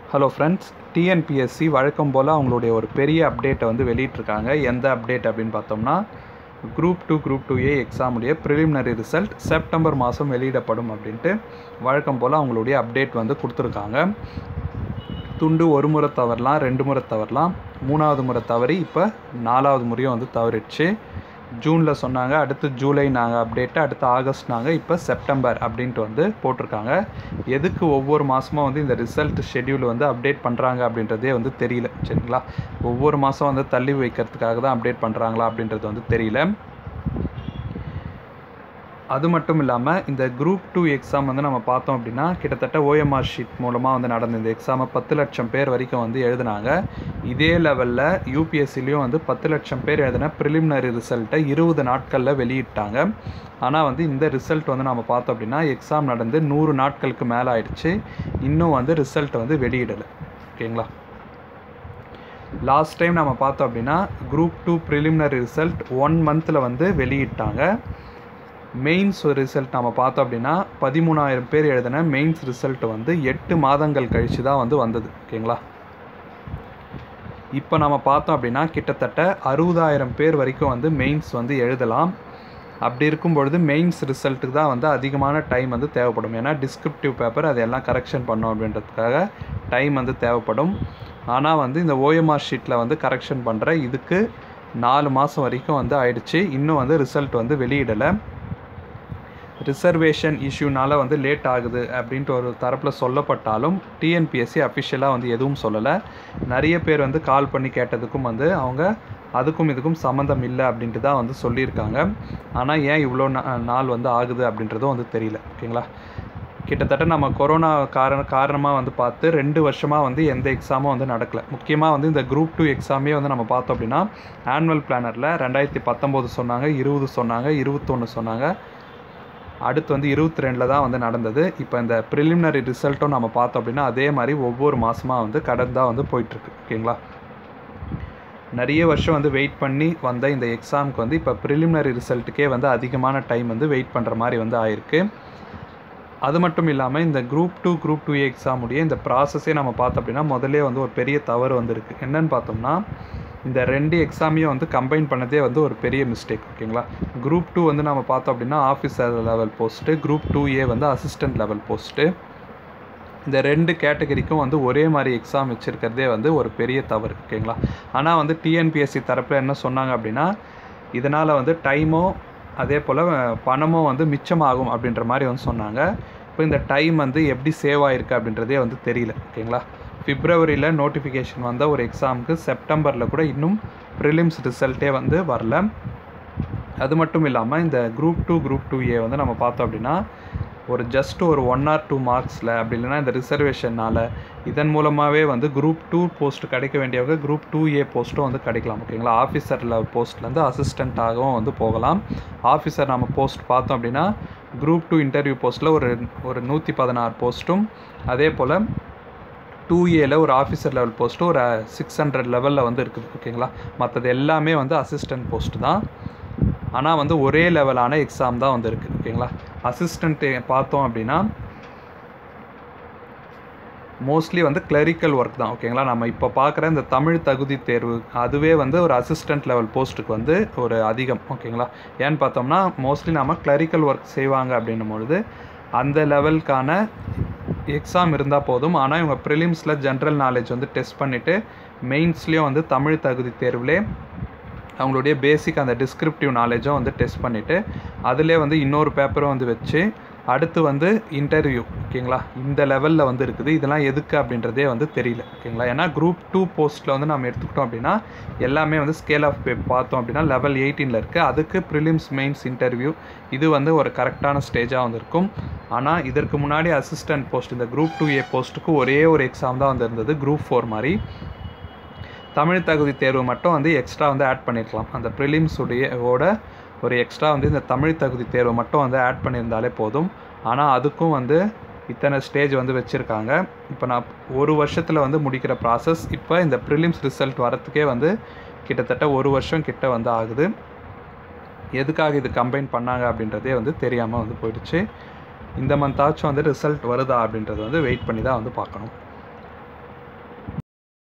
hello friends TNPSC வழக்கம் போல் அவங்களுடைய ஒரு பெரிய அப்டேட்டை வந்து வெளியிட்ருக்காங்க எந்த அப்டேட் அப்படின்னு பார்த்தோம்னா group two group two A எக்ஸாமுடைய ப்ரிலிமினரி ரிசல்ட் செப்டம்பர் மாதம் வெளியிடப்படும் அப்படின்ட்டு வழக்கம் போல் அவங்களுடைய அப்டேட் வந்து கொடுத்துருக்காங்க துண்டு ஒரு முறை தவறலாம் ரெண்டு முறை தவறலாம் மூணாவது முறை தவறி இப்போ நாலாவது முறையும் வந்து தவறிடுச்சு ஜூனில் சொன்னாங்க அடுத்து ஜூலை நாங்கள் அப்டேட்டு அடுத்து ஆகஸ்ட் நாங்கள் இப்போ செப்டம்பர் அப்படின்ட்டு வந்து போட்டிருக்காங்க எதுக்கு ஒவ்வொரு மாதமும் வந்து இந்த ரிசல்ட் ஷெட்யூல் வந்து அப்டேட் பண்ணுறாங்க அப்படின்றதே வந்து தெரியல சரிங்களா ஒவ்வொரு மாதம் வந்து தள்ளி வைக்கிறதுக்காக தான் அப்டேட் பண்ணுறாங்களா அப்படின்றது வந்து தெரியல அது மட்டும் இல்லாமல் இந்த குரூப் டூ எக்ஸாம் வந்து நம்ம பார்த்தோம் அப்படின்னா கிட்டத்தட்ட ஓஎம்ஆர் ஷீட் மூலமாக வந்து நடந்த இந்த எக்ஸாமை பத்து லட்சம் பேர் வரைக்கும் வந்து எழுதினாங்க இதே லெவலில் யூபிஎஸ்சிலையும் வந்து பத்து லட்சம் பேர் எழுதின ப்ரிலிமினரி ரிசல்ட்டை இருபது நாட்களில் வெளியிட்டாங்க ஆனால் வந்து இந்த ரிசல்ட் வந்து நம்ம பார்த்தோம் அப்படின்னா எக்ஸாம் நடந்து நூறு நாட்களுக்கு மேலே ஆயிடுச்சு இன்னும் வந்து ரிசல்ட் வந்து வெளியிடலை ஓகேங்களா லாஸ்ட் டைம் நம்ம பார்த்தோம் அப்படின்னா group two preliminary result one மந்தில் வந்து வெளியிட்டாங்க மெயின்ஸ் ரிசல்ட் நம்ம பார்த்தோம் அப்படின்னா பதிமூணாயிரம் பேர் எழுதின மெயின்ஸ் ரிசல்ட் வந்து எட்டு மாதங்கள் கழித்து தான் வந்து வந்தது ஓகேங்களா இப்போ நம்ம பார்த்தோம் அப்படின்னா கிட்டத்தட்ட அறுபதாயிரம் பேர் வரைக்கும் வந்து மெயின்ஸ் வந்து எழுதலாம் அப்படி இருக்கும் பொழுது மெயின்ஸ் ரிசல்ட்டுக்கு தான் வந்து அதிகமான டைம் வந்து தேவைப்படும் ஏன்னா டிஸ்கிரிப்டிவ் பேப்பர் அதெல்லாம் கரெக்ஷன் பண்ணோம் அப்படின்றதுக்காக டைம் வந்து தேவைப்படும் ஆனால் வந்து இந்த ஓஎம்ஆர் ஷீட்டில் வந்து கரெக்ஷன் பண்ணுற இதுக்கு நாலு மாதம் வரைக்கும் வந்து ஆயிடுச்சு இன்னும் வந்து ரிசல்ட் வந்து வெளியிடலை ரிசர்வேஷன் இஷ்யூனால் வந்து லேட் ஆகுது அப்படின்ட்டு ஒரு தரப்பில் சொல்லப்பட்டாலும் டிஎன்பிஎஸ்சி அஃபிஷியலாக வந்து எதுவும் சொல்லலை நிறைய பேர் வந்து கால் பண்ணி கேட்டதுக்கும் வந்து அவங்க அதுக்கும் இதுக்கும் சம்மந்தம் இல்லை அப்படின்ட்டு தான் வந்து சொல்லியிருக்காங்க ஆனால் ஏன் இவ்வளோ நாள் வந்து ஆகுது அப்படின்றதும் வந்து தெரியல ஓகேங்களா கிட்டத்தட்ட நம்ம கொரோனா காரண காரணமாக வந்து பார்த்து ரெண்டு வருஷமாக வந்து எந்த எக்ஸாமும் வந்து நடக்கலை முக்கியமாக வந்து இந்த குரூப் டூ எக்ஸாமே வந்து நம்ம பார்த்தோம் அப்படின்னா ஆனுவல் பிளானரில் ரெண்டாயிரத்தி பத்தொம்போது சொன்னாங்க இருபது சொன்னாங்க இருபத்தொன்று சொன்னாங்க அடுத்து வந்து இருபத்தி ரெண்டில் தான் வந்து நடந்தது இப்போ இந்த ப்ரிலிமினரி ரிசல்ட்டும் நம்ம பார்த்தோம் அப்படின்னா அதே மாதிரி ஒவ்வொரு மாதமாக வந்து கடந்தாக வந்து போயிட்டுருக்கு ஓகேங்களா நிறைய வருஷம் வந்து வெயிட் பண்ணி வந்த இந்த எக்ஸாமுக்கு வந்து இப்போ ப்ரிலிமினரி ரிசல்ட்டுக்கே வந்து அதிகமான டைம் வந்து வெயிட் பண்ணுற மாதிரி வந்து ஆயிருக்கு அது மட்டும் இல்லாமல் இந்த குரூப் டூ குரூப் டூ எக்ஸாமுடைய இந்த ப்ராசஸே நம்ம பார்த்தோம் அப்படின்னா முதல்ல வந்து ஒரு பெரிய தவறு வந்திருக்கு என்னன்னு பார்த்தோம்னா இந்த ரெண்டு எக்ஸாமையும் வந்து கம்பைன் பண்ணதே வந்து ஒரு பெரிய மிஸ்டேக் ஓகேங்களா குரூப் டூ வந்து நம்ம பார்த்தோம் அப்படின்னா officer level post group two A வந்து அசிஸ்டன்ட் லெவல் போஸ்ட்டு இந்த ரெண்டு கேட்டகரிக்கும் வந்து ஒரே மாதிரி எக்ஸாம் வச்சுருக்கிறதே வந்து ஒரு பெரிய தவறு ஓகேங்களா ஆனால் வந்து டிஎன்பிஎஸ்சி தரப்பில் என்ன சொன்னாங்க அப்படின்னா இதனால் வந்து டைமோ அதே போல் பணமும் வந்து மிச்சமாகும் அப்படின்ற மாதிரி வந்து சொன்னாங்க இப்போ இந்த டைம் வந்து எப்படி சேவ் ஆகிருக்கு அப்படின்றதே வந்து தெரியல ஓகேங்களா பிப்ரவரியில் நோட்டிஃபிகேஷன் வந்த ஒரு எக்ஸாமுக்கு செப்டம்பரில் கூட இன்னும் ப்ரிலிம்ஸ் ரிசல்ட்டே வந்து வரல அது மட்டும் இல்லாமல் இந்த group two group two A வந்து நம்ம பார்த்தோம் அப்படின்னா ஒரு ஜஸ்ட் ஒரு ஒன் ஆர் டூ மார்க்ஸில் அப்படி இல்லைனா இந்த ரிசர்வேஷனால் இதன் மூலமாகவே வந்து குரூப் டூ போஸ்ட் கிடைக்க வேண்டியவங்க குரூப் டூ ஏ போஸ்ட்டும் வந்து கிடைக்கலாம் ஓகேங்களா ஆஃபீஸர் லெவல் போஸ்ட்லேருந்து அசிஸ்டண்ட்டாகவும் வந்து போகலாம் ஆஃபீஸர் நம்ம போஸ்ட் பார்த்தோம் அப்படின்னா குரூப் டூ இன்டர்வியூ போஸ்ட்டில் ஒரு ஒரு நூற்றி பதினாறு போஸ்ட்டும் அதே போல் டூ ஏல ஒரு ஆஃபீஸர் லெவல் போஸ்ட்டு ஒரு சிக்ஸ் ஹண்ட்ரட் லெவலில் வந்து இருக்குது ஓகேங்களா மற்றது எல்லாமே வந்து அசிஸ்டன்ட் போஸ்ட் தான் ஆனால் வந்து ஒரே லெவலான எக்ஸாம் தான் வந்து இருக்குது ஓகேங்களா அசிஸ்டண்ட்டு பார்த்தோம் அப்படின்னா மோஸ்ட்லி வந்து கிளரிக்கல் ஒர்க் தான் ஓகேங்களா நம்ம இப்போ பார்க்குற இந்த தமிழ் தகுதி தேர்வு அதுவே வந்து ஒரு அசிஸ்டண்ட் லெவல் போஸ்ட்டுக்கு வந்து ஒரு அதிகம் ஓகேங்களா ஏன்னு பார்த்தோம்னா மோஸ்ட்லி நம்ம கிளரிக்கல் ஒர்க் செய்வாங்க அப்படின்னும் பொழுது அந்த லெவலுக்கான எக்ஸாம் இருந்தால் போதும் ஆனால் இவங்க ப்ரிலிம்ஸில் ஜென்ரல் நாலேஜ் வந்து டெஸ்ட் பண்ணிவிட்டு மெயின்ஸ்லேயும் வந்து தமிழ் தகுதி தேர்வுலே அவங்களுடைய பேசிக் அந்த டிஸ்கிரிப்டிவ் நாலேஜும் வந்து டெஸ்ட் பண்ணிவிட்டு அதிலே வந்து இன்னொரு பேப்பரும் வந்து வச்சு அடுத்து வந்து இன்டர்வியூ ஓகேங்களா இந்த லெவலில் வந்து இருக்குது இதெல்லாம் எதுக்கு அப்படின்றதே வந்து தெரியல ஓகேங்களா ஏன்னா குரூப் டூ போஸ்ட்டில் வந்து நம்ம எடுத்துக்கிட்டோம் அப்படின்னா எல்லாமே வந்து ஸ்கேல் ஆஃப் பே பார்த்தோம் அப்படின்னா லெவல் எயிட்டீனில் இருக்குது அதுக்கு ப்ரிலிம்ஸ் மெயின்ஸ் இன்டர்வியூ இது வந்து ஒரு கரெக்டான ஸ்டேஜாக வந்து இருக்கும் ஆனால் இதற்கு முன்னாடி அசிஸ்டன்ட் போஸ்ட் இந்த குரூப் டூ ஏ போஸ்ட்டுக்கு ஒரே ஒரு எக்ஸாம் தான் வந்து இருந்தது குரூப் ஃபோர் மாதிரி தமிழ் தகுதி தேர்வு மட்டும் வந்து எக்ஸ்ட்ரா வந்து ஆட் பண்ணியிருக்கலாம் அந்த ப்ரிலிம்ஸ் உடைய ஓட ஒரு எக்ஸ்ட்ரா வந்து இந்த தமிழ் தகுதி தேர்வு மட்டும் வந்து ஆட் பண்ணியிருந்தாலே போதும் ஆனால் அதுக்கும் வந்து இத்தனை ஸ்டேஜ் வந்து வச்சுருக்காங்க இப்போ நான் ஒரு வருஷத்தில் வந்து முடிக்கிற ப்ராசஸ் இப்போ இந்த ப்ரிலிம்ஸ் ரிசல்ட் வரத்துக்கே வந்து கிட்டத்தட்ட ஒரு வருஷம் கிட்ட வந்து ஆகுது எதுக்காக இது கம்பைன் பண்ணாங்க அப்படின்றதே வந்து தெரியாமல் வந்து போயிடுச்சு இந்த மந்தாச்சும் வந்து ரிசல்ட் வருதா அப்படின்றது வந்து வெயிட் பண்ணி தான் வந்து பார்க்கணும்